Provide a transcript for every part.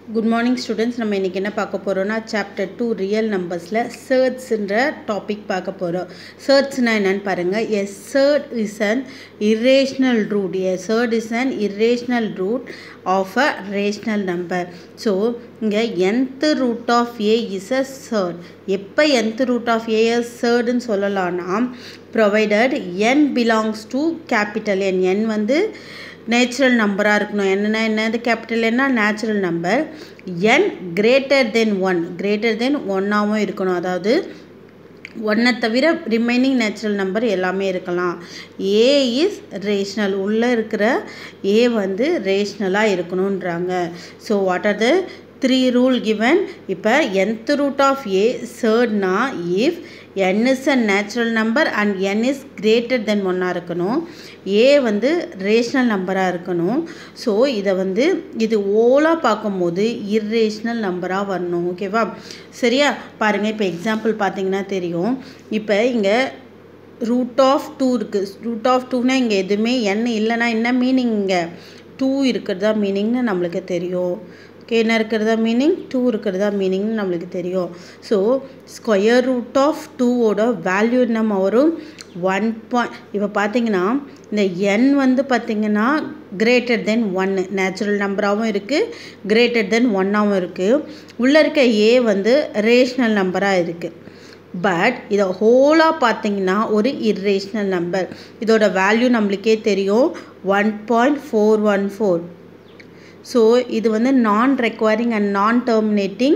good morning students நம்ம இன்றைக்கி என்ன பார்க்க போகிறோம்னா சாப்டர் டூ ரியல் நம்பர்ஸில் சர்ட்ஸுன்ற டாபிக் பார்க்க போகிறோம் சர்ட்ஸ்னால் என்னென்னு பாருங்கள் a surd is an irrational root a surd is an irrational root of a rational number so இங்கே nth root of a is a surd எப்போ nth ரூட் ஆஃப் ஏ சர்டுன்னு சொல்லலாம்னா provided n belongs to capital N n வந்து natural நம்பராக இருக்கணும் என்னென்னா என்னது capital என்ன natural number n greater than one greater தென் ஒன்னாகவும் இருக்கணும் அதாவது ஒன்றை தவிர ரிமைனிங் நேச்சுரல் நம்பர் எல்லாமே இருக்கலாம் ஏ இஸ் ரேஷ்னல் உள்ளே இருக்கிற ஏ வந்து ரேஷ்னலாக இருக்கணுன்றாங்க so what are the three rule given இப்போ nth ரூட் ஆஃப் ஏ சர்ட்னா if n is a natural number and n is greater than ஒன்னாக இருக்கணும் ஏ வந்து ரேஷ்னல் நம்பராக இருக்கணும் ஸோ இதை வந்து இது ஓலாக பார்க்கும்போது இர்ரேஷ்னல் நம்பராக வரணும் ஓகேவா சரியா பாருங்கள் இப்போ எக்ஸாம்பிள் பார்த்தீங்கன்னா தெரியும் இப்போ இங்கே ரூட் ஆஃப் டூ இருக்குது ரூட் ஆஃப் டூனா இங்கே எதுவுமே n இல்லைன்னா என்ன மீனிங் இங்கே டூ இருக்கிறதா மீனிங்னு நம்மளுக்கு தெரியும் ஓகே என்ன இருக்கிறதா மீனிங் டூ இருக்கிறதா மீனிங்னு நம்மளுக்கு தெரியும் ஸோ ஸ்கொயர் ரூட் ஆஃப் டூவோட வேல்யூ நம்ம வரும் ஒன் பாயிண்ட் இப்போ பார்த்தீங்கன்னா இந்த என் வந்து பார்த்திங்கன்னா கிரேட்டர் தென் ஒன்று நேச்சுரல் நம்பராகவும் இருக்குது கிரேட்டர் தென் ஒன்னாகவும் இருக்குது உள்ளே இருக்க ஏ வந்து ரேஷ்னல் நம்பராக இருக்குது பட் இதை ஹோலாக பார்த்தீங்கன்னா ஒரு இர்ரேஷ்னல் நம்பர் இதோட வேல்யூ நம்மளுக்கே தெரியும் one point four one four so இது வந்து non recurring and non terminating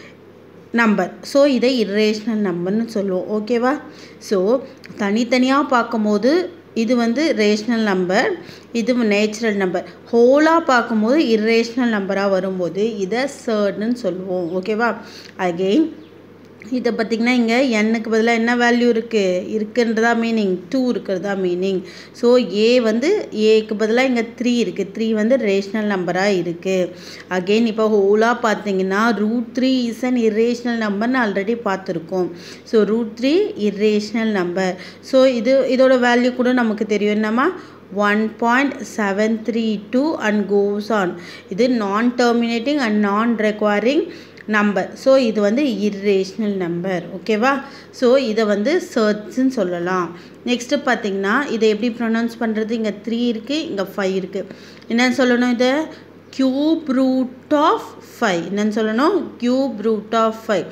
number so இதை இர்ரேஷ்னல் நம்பர்னு சொல்லுவோம் ஓகேவா ஸோ தனித்தனியாக பார்க்கும்போது இது வந்து ரேஷ்னல் நம்பர் இது நேச்சுரல் நம்பர் ஹோலாக பார்க்கும்போது இர்ரேஷ்னல் நம்பராக வரும்போது இதை சர்டுன்னு சொல்லுவோம் ஓகேவா அகெயின் இதை பார்த்திங்கன்னா இங்கே எண்ணுக்கு பதிலாக என்ன வேல்யூ இருக்குது இருக்குன்றதா மீனிங் டூ இருக்கிறதா மீனிங் ஸோ ஏ வந்து ஏக்கு பதிலாக இங்கே த்ரீ இருக்குது த்ரீ வந்து ரேஷ்னல் நம்பராக இருக்குது அகெயின் இப்போ ஹோலாக பார்த்தீங்கன்னா root three is an irrational நம்பர்னு ஆல்ரெடி பார்த்துருக்கோம் so root three irrational number so இது இதோட வேல்யூ கூட நமக்கு தெரியும் என்னம்மா one point seven three two and goes on இது non terminating and non recurring number so இது வந்து இர்ரேஷ்னல் நம்பர் ஓகேவா ஸோ இதை வந்து சர்ச்ன்னு சொல்லலாம் நெக்ஸ்ட்டு பார்த்தீங்கன்னா இதை எப்படி ப்ரொனவுன்ஸ் பண்ணுறது இங்கே த்ரீ இருக்குது இங்கே ஃபைவ் இருக்குது என்னன்னு சொல்லணும் இதை க்யூப் ரூட் ஆஃப் ஃபைவ் என்னன்னு சொல்லணும் cube root of five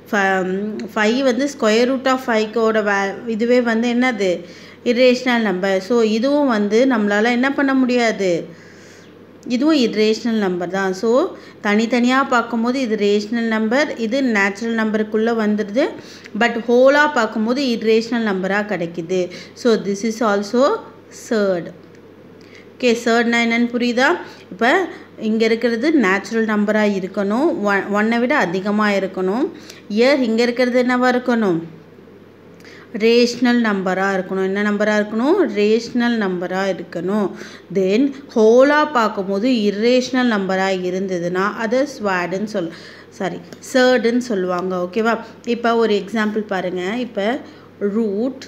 five வந்து ஸ்கொயர் ரூட் ஆஃப் ஃபைவ்க்கோட வே இதுவே வந்து என்னது இர்ரேஷ்னல் நம்பர் ஸோ இதுவும் வந்து நம்மளால் என்ன பண்ண முடியாது இதுவும் இது ரேஷ்னல் நம்பர் தான் ஸோ தனித்தனியாக பார்க்கும்போது இது ரேஷ்னல் நம்பர் இது நேச்சுரல் நம்பருக்குள்ளே வந்துடுது பட் ஹோலாக பார்க்கும்போது இது ரேஷ்னல் நம்பராக கிடைக்குது so this is also surd okay சர்ட்னா என்னென்னு புரியுதா இப்போ இங்கே இருக்கிறது நேச்சுரல் நம்பராக இருக்கணும் ஒன் ஒன்னை விட அதிகமாக இருக்கணும் இயர் இங்கே இருக்கிறது என்னவாக இருக்கணும் ரேஷ்னல் நம்பராக இருக்கணும் என்ன நம்பராக இருக்கணும் ரேஷ்னல் நம்பராக இருக்கணும் தென் ஹோலாக பார்க்கும்போது இர்ரேஷ்னல் நம்பராக இருந்ததுன்னா அதை ஸ்வாடுன்னு சொல் சாரி சர்டுன்னு சொல்லுவாங்க ஓகேவா இப்போ ஒரு எக்ஸாம்பிள் பாருங்கள் இப்போ ரூட்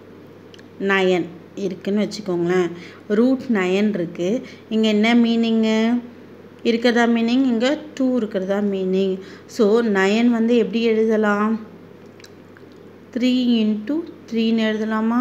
நயன் இருக்குதுன்னு வச்சுக்கோங்களேன் ரூட் நயன் இருக்குது இங்கே என்ன மீனிங்கு இருக்கிறதா மீனிங் இங்கே டூ இருக்கிறதா மீனிங் ஸோ நயன் வந்து எப்படி எழுதலாம் த்ரீ இன்ட்டு த்ரீன்னு எழுதலாமா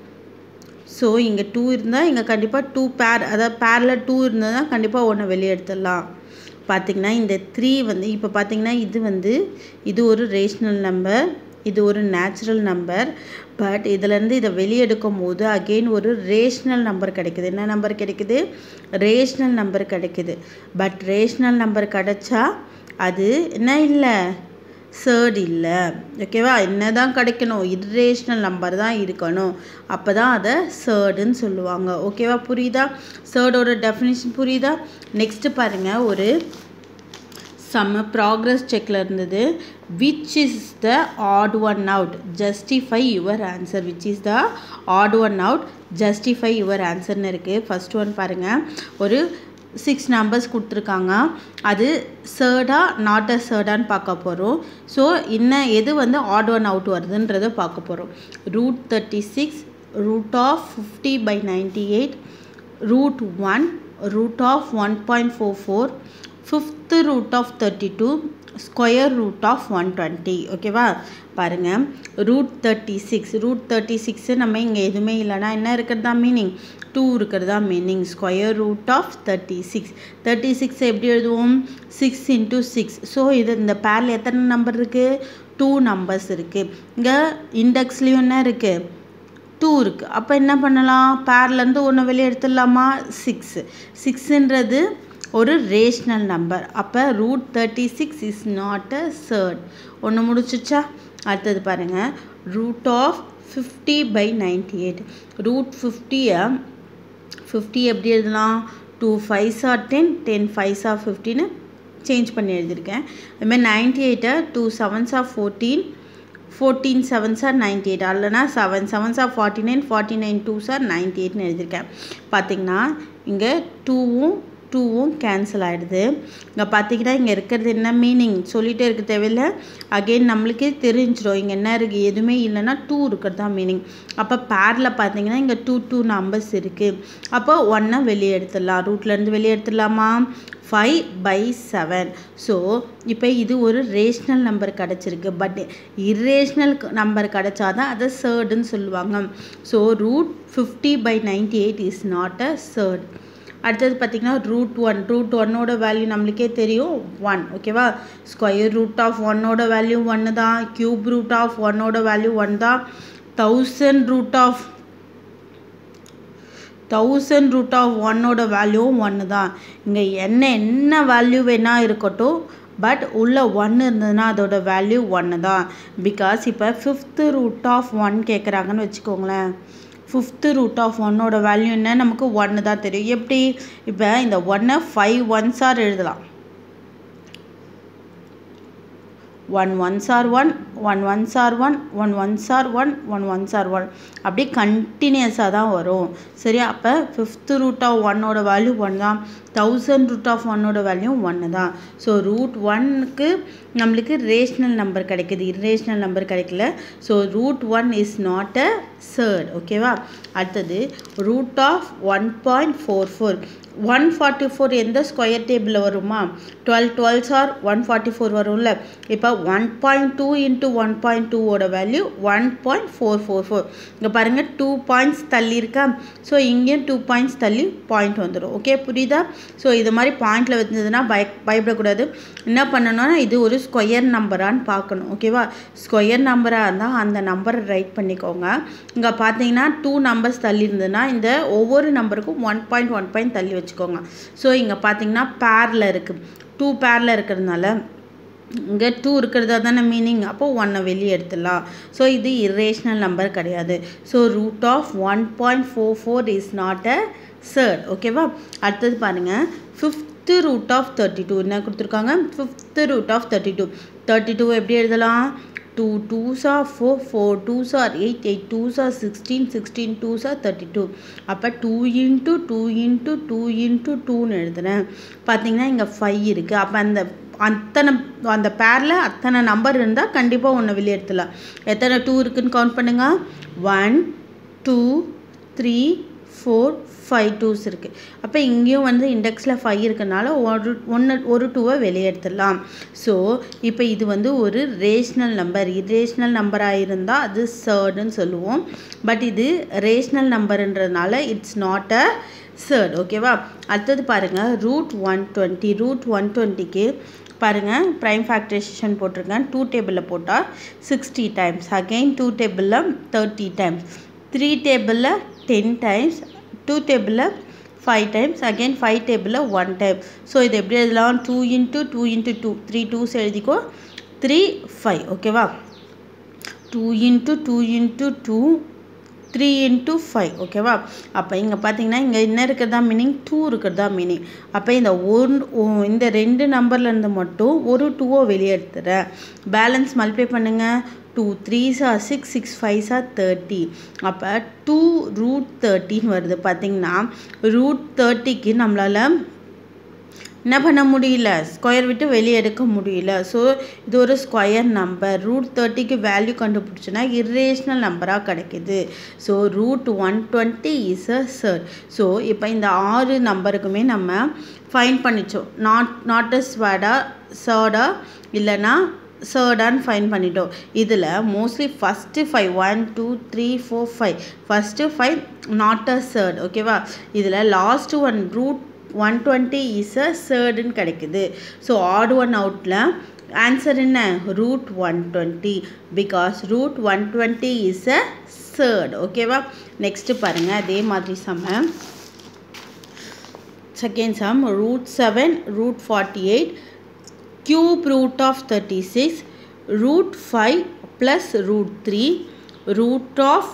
ஸோ இங்கே டூ இருந்தால் இங்கே கண்டிப்பாக டூ பேர் அதாவது பேரில் டூ இருந்தால் தான் கண்டிப்பாக ஒன்று வெளியே எடுத்துடலாம் பார்த்திங்கன்னா இந்த த்ரீ வந்து இப்போ பார்த்திங்கன்னா இது வந்து இது ஒரு ரேஷ்னல் நம்பர் இது ஒரு நேச்சுரல் நம்பர் பட் இதிலேருந்து இதை வெளியெடுக்கும் போது அகெயின் ஒரு ரேஷ்னல் நம்பர் கிடைக்குது என்ன நம்பர் கிடைக்குது ரேஷ்னல் நம்பர் கிடைக்குது பட் ரேஷ்னல் நம்பர் கிடைச்சா அது என்ன இல்லை சர்ட் இல்லை ஓகேவா என்ன தான் கிடைக்கணும் இர்ரேஷ்னல் நம்பர் தான் இருக்கணும் அப்போ தான் அதை சர்டுன்னு சொல்லுவாங்க ஓகேவா புரியுதா சர்டோட டெஃபினேஷன் புரியுதா நெக்ஸ்ட்டு பாருங்கள் ஒரு செம்ம ப்ராக்ரஸ் செக்கில் இருந்தது which is the odd one out justify your answer which is the odd one out justify your ஆன்சர்னு இருக்குது ஃபஸ்ட் ஒன் பாருங்கள் ஒரு சிக்ஸ் நம்பர்ஸ் கொடுத்துருக்காங்க அது சர்டா நாட் அ சர்டான்னு பார்க்க போகிறோம் ஸோ இன்னும் எது வந்து ஆட் ஒன் அவுட் வருதுன்றதை பார்க்க போகிறோம் root thirty six root of fifty by ninety eight root one root of one point four four fifth root of thirty two square root of one twenty ஓகேவா பாருங்கள் root thirty six root thirty six நம்ம இங்கே எதுவுமே இல்லைனா என்ன இருக்கிறதா meaning two இருக்கிறதா meaning square root of thirty six thirty six எப்படி எழுதுவோம் சிக்ஸ் இன்ட்டு சிக்ஸ் ஸோ இது இந்த பேரில் எத்தனை நம்பர் இருக்குது டூ நம்பர்ஸ் இருக்குது இங்கே இண்டெக்ஸ்லேயும் என்ன இருக்குது டூ இருக்குது அப்போ என்ன பண்ணலாம் பேர்லேருந்து ஒன்று வெளியே எடுத்துடலாமா சிக்ஸு சிக்ஸுன்றது ஒரு ரேஷ்னல் நம்பர் அப்போ root thirty six is not a surd ஒன்று முடிச்சிச்சா அடுத்தது பாருங்கள் root of fifty by ninety eight root ஃபிஃப்டியை ஃபிஃப்டி எப்படி எழுதலாம் two fives or ten ten fives or ஃபிஃப்டின்னு சேஞ்ச் பண்ணி எழுதியிருக்கேன் அதுமாதிரி நைன்டி எயிட்டை two sevens or fourteen fourteen sevens or ninety eight அல்லனா seven sevens or forty nine forty nine twos or ninety எயிட்னு எழுதியிருக்கேன் பார்த்தீங்கன்னா இங்கே டூவும் டூவும் கேன்சல் ஆகிடுது இங்கே பார்த்தீங்கன்னா இங்கே இருக்கிறது என்ன மீனிங் சொல்லிகிட்டே இருக்க தேவையில்லை அகெயின் நம்மளுக்கே தெரிஞ்சிடும் இங்கே என்ன இருக்குது எதுவுமே இல்லைன்னா டூ இருக்கிறது தான் மீனிங் அப்போ பேரில் பார்த்தீங்கன்னா இங்கே டூ டூ நம்பர்ஸ் இருக்குது அப்போ ஒன்றை வெளியே எடுத்துடலாம் ரூட்லேருந்து வெளியே எடுத்துடலாமா ஃபைவ் பை செவன் ஸோ இப்போ இது ஒரு ரேஷ்னல் நம்பர் கிடச்சிருக்கு பட் இர்ரேஷ்னல் நம்பர் கிடச்சாதான் அதை சர்டுன்னு சொல்லுவாங்க so root fifty by ninety eight is not a surd அடுத்தது பார்த்திங்கன்னா ரூட் ஒன் ரூட் ஒன்னோட வேல்யூ நம்மளுக்கே தெரியும் ஒன் ஓகேவா ஸ்கொயர் ரூட் ஆஃப் ஒன்னோட வேல்யூ ஒன்று தான் க்யூப் ரூட் ஆஃப் ஒன்னோட வேல்யூ ஒன் தான் thousand root of thousand root of ஒன்னோட வேல்யூவும் ஒன்று தான் இங்கே என்ன என்ன வேல்யூ வேணால் இருக்கட்டும் பட் உள்ள ஒன்று இருந்ததுன்னா அதோட வேல்யூ ஒன்று தான் பிகாஸ் இப்போ ஃபிஃப்த்து ரூட் ஆஃப் ஒன் கேட்குறாங்கன்னு வச்சுக்கோங்களேன் ஃபிஃப்த்து ரூட் ஆஃப் ஒன்னோட வேல்யூ என்ன நமக்கு ஒன்று தான் தெரியும் எப்படி இப்போ இந்த ஒன்னை ஃபைவ் ஒன்ஸ் ஆர் எழுதலாம் one ones or one one ones or one one ones or one one ones or one அப்படி கண்டினியூஸாக தான் வரும் சரியா அப்போ ஃபிஃப்த்து ரூட் ஆஃப் ஒன்னோட வேல்யூ ஒன் தான் தௌசண்ட் ரூட் ஆஃப் ஒன்னோட வேல்யூ ஒன்று தான் ஸோ ரூட் ஒன்னுக்கு நம்மளுக்கு ரேஷ்னல் நம்பர் கிடைக்குது இர்ரேஷ்னல் நம்பர் கிடைக்கல so root one is not a surd ஓகேவா அடுத்தது root of one point four four one forty four எந்த ஸ்கொயர் டேபிளில் வருமா twelve twelves or one forty four வரும்ல இப்போ one point two into one point டூவோட value one point four four four இங்கே பாருங்கள் டூ பாயிண்ட்ஸ் தள்ளி இருக்கா ஸோ இங்கேயும் டூ பாயிண்ட்ஸ் தள்ளி பாயிண்ட் வந்துடும் ஓகே புரியுதா ஸோ இது மாதிரி பாயிண்டில் வந்ததுன்னா பய பயப்படக்கூடாது என்ன பண்ணணும்னா இது ஒரு ஸ்கொயர் நம்பரான்னு பார்க்கணும் ஓகேவா ஸ்கொயர் நம்பராக இருந்தால் அந்த நம்பரை ரைட் பண்ணிக்கோங்க இங்கே பார்த்தீங்கன்னா டூ நம்பர்ஸ் தள்ளி இருந்ததுன்னா இந்த ஒவ்வொரு நம்பருக்கும் ஒன் பாயிண்ட் ஒன் பாயிண்ட் தள்ளி வச்சுக்கோங்க ஸோ இங்கே பார்த்தீங்கன்னா பேரில் இருக்குது டூ பேரில் இருக்கிறதுனால இங்கே டூ இருக்கிறதா தானே மீனிங் அப்போது ஒன்னை வெளியே எடுத்துடலாம் ஸோ இது இரேஷ்னல் நம்பர் கிடையாது so root of one point four four is not a surd ஓகேவா அடுத்தது பாருங்கள் fifth root of thirty two என்ன கொடுத்துருக்காங்க fifth root of thirty two thirty two எப்படி எழுதலாம் two twos R four four twos or eight eight twos or sixteen sixteen twos or thirty two அப்போ two into two into two into டூன்னு எழுதுறேன் பார்த்தீங்கன்னா இங்கே five இருக்குது அப்போ அந்த அத்தனை அந்த பேரில் அத்தனை நம்பர் இருந்தால் கண்டிப்பாக ஒன்று வெளியே எடுத்துடலாம் எத்தனை டூ இருக்குன்னு கவுண்ட் பண்ணுங்கள் one two three four five twos இருக்குது அப்போ இங்கேயும் வந்து இண்டெக்ஸில் ஃபைவ் இருக்கனால ஒரு ஒன்று ஒரு டூவை வெளியே எடுத்துடலாம் ஸோ இப்போ இது வந்து ஒரு ரேஷ்னல் நம்பர் இரேஷ்னல் நம்பராக இருந்தால் அது சர்டுன்னு சொல்லுவோம் பட் இது ரேஷ்னல் நம்பருன்றதுனால இட்ஸ் நாட் அ சர்ட் ஓகேவா அடுத்தது பாருங்கள் root one twenty root one டுவெண்ட்டிக்கு பாருங்கள் ப்ரைம் ஃபேக்டரைசேஷன் போட்டிருக்கேன் டூ டேபிளில் போட்டால் சிக்ஸ்டி டைம்ஸ் அகெயின் டூ டேபிளில் தேர்ட்டி டைம்ஸ் த்ரீ டேபிளில் டென் டைம்ஸ் டூ டேபிளில் ஃபைவ் டைம்ஸ் அகெயின் ஃபைவ் டேபிளில் ஒன் டைம் ஸோ இது எப்படி எழுதலாம் two into two into two three twos எழுதிக்கோ த்ரீ ஃபைவ் ஓகேவா two into two into two three into five ஓகேவா அப்போ இங்கே பார்த்தீங்கன்னா இங்கே என்ன இருக்கிறதா மீனிங் டூ இருக்கிறதா மீனிங் அப்போ இந்த ஒன் இந்த ரெண்டு நம்பர்லேருந்து மட்டும் ஒரு டூவை வெளியே எடுத்துறேன் பேலன்ஸ் மல்டிப்ளை பண்ணுங்கள் two threes or six six fives or thirty அப்போ டூ ரூட் தேர்ட்டின்னு வருது பார்த்தீங்கன்னா ரூட் தேர்ட்டிக்கு நம்மளால் என்ன பண்ண முடியல ஸ்கொயர் விட்டு வெளியே எடுக்க முடியல ஸோ இது ஒரு ஸ்கொயர் நம்பர் ரூட் தேர்ட்டிக்கு வேல்யூ கண்டுபிடிச்சோன்னா இர்ரேஷ்னல் நம்பராக கிடைக்குது so root one twenty is a surd so இப்போ இந்த ஆறு நம்பருக்குமே நம்ம ஃபைன் பண்ணிச்சோம் நாட் நாட் அ ஸ்வேடா சர்டா இல்லைன்னா சர்டான்னு ஃபைன் பண்ணிட்டோம் இதில் mostly first five one two three four five first five not a surd ஓகேவா இதில் last one root one twenty is a சர்டுன்னு கிடைக்குது ஸோ ஆட் ஒன் அவுட்டில் ஆன்சர் என்ன root one twenty because root one twenty is a surd ஓகேவா next பாருங்கள் அதே மாதிரி சம second sum root seven root forty eight cube root of 36 root 5 plus root 3 root of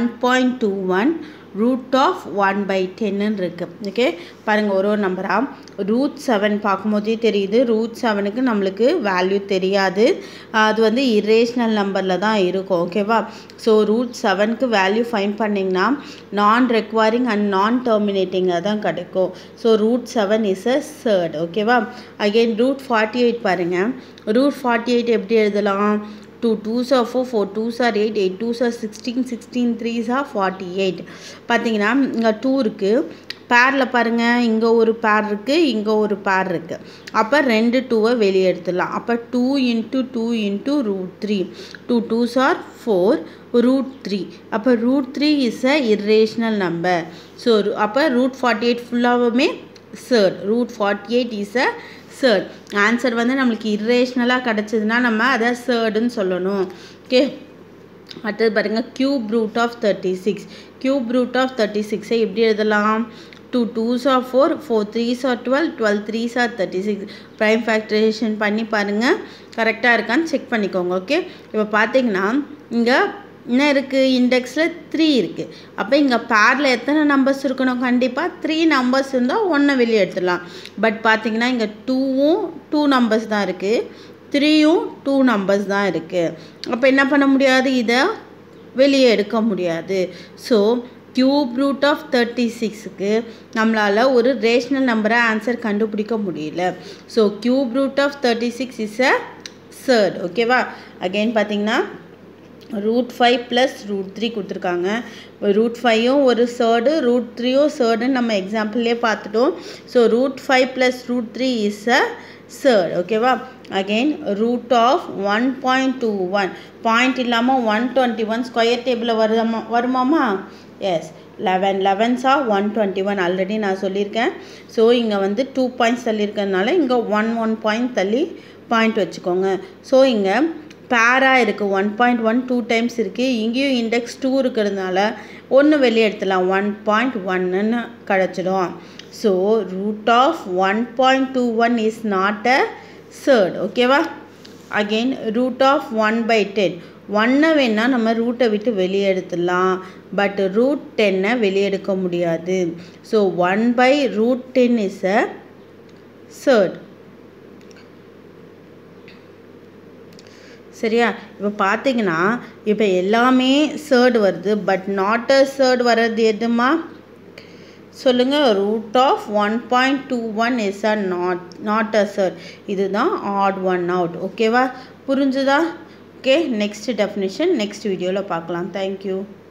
1.21 root of one by டென்னு இருக்குது okay பாருங்கள் ஒரு ஒரு நம்பராக ரூட் செவன் பார்க்கும்போதே தெரியுது ரூட் செவனுக்கு நம்மளுக்கு வேல்யூ தெரியாது அது வந்து இரேஷ்னல் நம்பரில் தான் இருக்கும் ஓகேவா ஸோ ரூட் செவனுக்கு வேல்யூ ஃபைன் பண்ணிங்கன்னா நான் ரெக்வயரிங் அண்ட் நான் டெர்மினேட்டிங்காக தான் கிடைக்கும் so root seven is a surd ஓகேவா அகெயின் ரூட் ஃபார்ட்டி எயிட் பாருங்கள் ரூட் ஃபார்ட்டி எயிட் எப்படி எழுதலாம் two twos R four four twos or eight eight twos or sixteen sixteen threes or forty eight பார்த்தீங்கன்னா இங்கே two இருக்குது பேரில் பாருங்கள் இங்கே ஒரு பேர் இருக்குது இங்கே ஒரு பேர் இருக்குது அப்போ ரெண்டு டூவை வெளியே எடுத்துடலாம் அப்போ two into two into root three two twos R four root three அப்போ root three is a irrational number so அப்போ ரூட் ஃபார்ட்டி எயிட் ஃபுல்லாகவுமே surd root forty eight is a surd answer வந்து நம்மளுக்கு இரேஷ்னலாக கிடச்சதுன்னா நம்ம அதை சர்டுன்னு சொல்லணும் ஓகே அடுத்தது பாருங்கள் cube root of thirty six cube root of thirty சிக்ஸை எப்படி எழுதலாம் two twos R four four threes are twelve twelve threes are thirty six prime factorization பண்ணி பாருங்கள் கரெக்டாக இருக்கான்னு செக் பண்ணிக்கோங்க ஓகே இப்போ பார்த்தீங்கன்னா இங்கே என்ன இருக்குது இண்டெக்ஸில் த்ரீ இருக்குது அப்போ இங்கே பேரில் எத்தனை நம்பர்ஸ் இருக்கணும் கண்டிப்பாக த்ரீ நம்பர்ஸ் இருந்தால் ஒன்றை வெளியே எடுத்துடலாம் பட் பார்த்தீங்கன்னா இங்கே டூவும் டூ நம்பர்ஸ் தான் இருக்குது த்ரீயும் டூ நம்பர்ஸ் தான் இருக்குது அப்போ என்ன பண்ண முடியாது இதை வெளியே எடுக்க முடியாது so cube root of thirty சிக்ஸுக்கு நம்மளால் ஒரு ரேஷ்னல் நம்பரை ஆன்சர் கண்டுபிடிக்க முடியல so cube root of thirty six is a surd ஓகேவா அகெயின் பார்த்தீங்கன்னா root five plus root three கொடுத்துருக்காங்க ரூட் ஃபைவும் ஒரு சர்டு ரூட் த்ரீயும் சர்டுன்னு நம்ம எக்ஸாம்பிள்லேயே பார்த்துட்டோம் so root five plus root three is a surd ஓகேவா again root of one point two one point இல்லாமல் ஒன் டுவெண்ட்டி ஒன் ஸ்கொயர் டேபிளில் வருமா வருமாமா எஸ் லெவன் லெவன்ஸா ஒன் டுவெண்ட்டி ஒன் ஆல்ரெடி நான் சொல்லியிருக்கேன் ஸோ இங்கே வந்து டூ பாயிண்ட்ஸ் தள்ளியிருக்கறனால இங்கே ஒன் ஒன் பாயிண்ட் தள்ளி பாயிண்ட் வச்சுக்கோங்க ஸோ இங்கே பேராக இருக்குது one point one two times இருக்குது இங்கேயும் இண்டெக்ஸ் டூ இருக்கிறதுனால ஒன்று வெளியே எடுத்துடலாம் ஒன் பாயிண்ட் ஒன்னுன்னு கிடச்சிடும் so root of one point two one is not a surd ஓகேவா again root of one by ten ஒன்னை வேணால் நம்ம ரூட்டை விட்டு வெளியே எடுத்துடலாம் பட் ரூட் டென்னை வெளியே எடுக்க முடியாது so one by root ten is a surd சரியா இப்போ பார்த்தீங்கன்னா இப்போ எல்லாமே சர்டு வருது பட் நாட் அ சர்டு வர்றது எதுமா சொல்லுங்கள் root of one point two one is a not not a surd இதுதான் ஆட் ஒன் அவுட் ஓகேவா புரிஞ்சுதா ஓகே நெக்ஸ்ட் டெஃபினிஷன் நெக்ஸ்ட் வீடியோவில் பார்க்கலாம் தேங்க்யூ